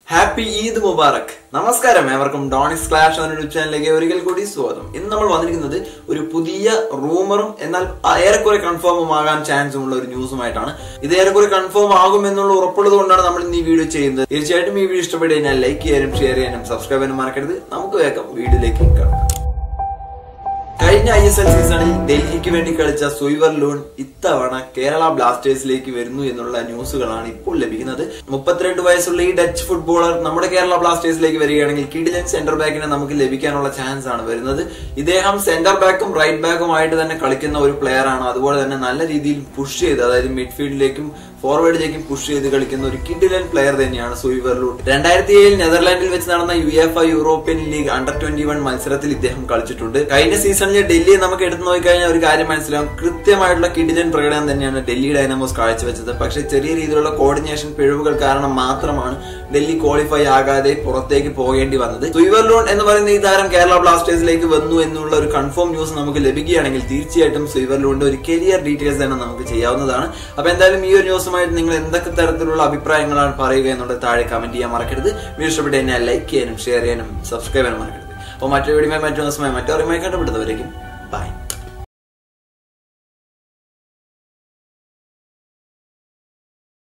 happy Eid Mubarak നമസ്കാരം ഏവർക്കും ഡോണിക്സ് clash എന്ന യൂട്യൂബ് ചാനലിലേക്ക് ഒരിക്കൽ കൂടി സ്വാഗതം ഇന്ന് നമ്മൾ വന്നിരിക്കുന്നത് ഒരു പുതിയ റൂമറും എന്നാൽ ഏറെക്കുറെ കൺഫേമും ആകാൻ ചാൻസും ഉള്ള ഒരു ന്യൂസുമായിട്ടാണ് ഇത് ഏറെക്കുറെ കൺഫേം ആകും എന്നുള്ള ഉറപ്പുള്ളത് കൊണ്ടാണ് നമ്മൾ ഇന്ന് ഈ വീഡിയോ ചെയ്യുന്നത് തീർച്ചയായിട്ടും ഈ വീഡിയോ ഇഷ്ടപ്പെട്ട് കഴിഞ്ഞാൽ ലൈക്ക് ചെയ്യാനും ഷെയർ ചെയ്യാനും സബ്സ്ക്രൈബ് ചെയ്യാനും മറക്കരുത് നമുക്ക് വേഗം വീഡിയോയിലേക്ക് കിടക്കാം കഴിഞ്ഞ ഐ എസ് എൽ സീസണിൽ ഡൽഹിക്ക് വേണ്ടി കളിച്ച സുയിവർ ലൂൺ ഇത്തവണ കേരള ബ്ലാസ്റ്റേഴ്സിലേക്ക് വരുന്നു എന്നുള്ള ന്യൂസുകളാണ് ഇപ്പോൾ ലഭിക്കുന്നത് മുപ്പത്തിരണ്ട് വയസ്സുള്ള ഈ ഡച്ച് ഫുട്ബോളർ നമ്മുടെ കേരള ബ്ലാസ്റ്റേഴ്സിലേക്ക് വരികയാണെങ്കിൽ കിഡിലൻ സെന്റർ ബാക്കിനെ നമുക്ക് ലഭിക്കാനുള്ള ചാൻസ് ആണ് വരുന്നത് ഇദ്ദേഹം സെന്റർ ബാക്കും റൈറ്റ് ബാക്കും ആയിട്ട് തന്നെ കളിക്കുന്ന ഒരു പ്ലെയർ ആണ് അതുപോലെ തന്നെ നല്ല രീതിയിൽ പുഷ് ചെയ്ത് അതായത് മിഡ്ഫീൽഡിലേക്കും ഫോർവേഡിലേക്കും പുഷ് ചെയ്ത് കളിക്കുന്ന ഒരു കിഡിലൻ പ്ലെയർ തന്നെയാണ് സുയിവർ ലൂൺ രണ്ടായിരത്തി ഏഴിൽ നെതർലാൻഡിൽ വെച്ച് നടന്ന UEFA European league under twenty one മത്സരത്തിൽ ഇദ്ദേഹം കളിച്ചിട്ടുണ്ട് കഴിഞ്ഞ സീസണിൽ ഡൽഹി നമുക്ക് എടുത്തു നോക്കിക്കഴിഞ്ഞാൽ ഒരു കാര്യം മനസ്സിലാവും കൃത്യമായിട്ടുള്ള കിഡിലൻ പ്രകടനം തന്നെയാണ് ഡൽഹി ഡൈനാമോസ് കാഴ്ചവെച്ചത് പക്ഷെ ചെറിയ രീതിയിലുള്ള കോർഡിനേഷൻ പിഴവുകൾ കാരണം മാത്രമാണ് ഡൽഹി ക്വാളിഫൈ ആകാതെ പുറത്തേക്ക് പോകേണ്ടി വന്നത് സുയിവർ ലൂൺ എന്ന് പറയുന്ന ഈ താരം കേരള ബ്ലാസ്റ്റേഴ്സിലേക്ക് വന്നു എന്നുള്ള ഒരു കൺഫേം ന്യൂസ് നമുക്ക് ലഭിക്കുകയാണെങ്കിൽ തീർച്ചയായിട്ടും സുയിവർ ലൂണിന്റെ ഒരു കരിയർ ഡീറ്റെയിൽസ് തന്നെ നമുക്ക് ചെയ്യാവുന്നതാണ് അപ്പൊ എന്തായാലും ഈ ഒരു ന്യൂസുമായിട്ട് നിങ്ങൾ എന്തൊക്കെ തരത്തിലുള്ള അഭിപ്രായങ്ങളാണ് പറയുക എന്നുള്ളത് താഴെ കമന്റ് ചെയ്യാൻ മറക്കരുത് വീഡിയോ ഇഷ്ടപ്പെട്ട് കഴിഞ്ഞാൽ ലൈക്ക് ചെയ്യാനും ഷെയർ ചെയ്യാനും സബ്സ്ക്രൈബ് ചെയ്യാനും മറക്കരുത് അപ്പോൾ മറ്റൊരു വീഡിയോ മറ്റു ദിവസമായി മറ്റൊരു കണ്ടുപിടുന്നവരേക്കും ബൈ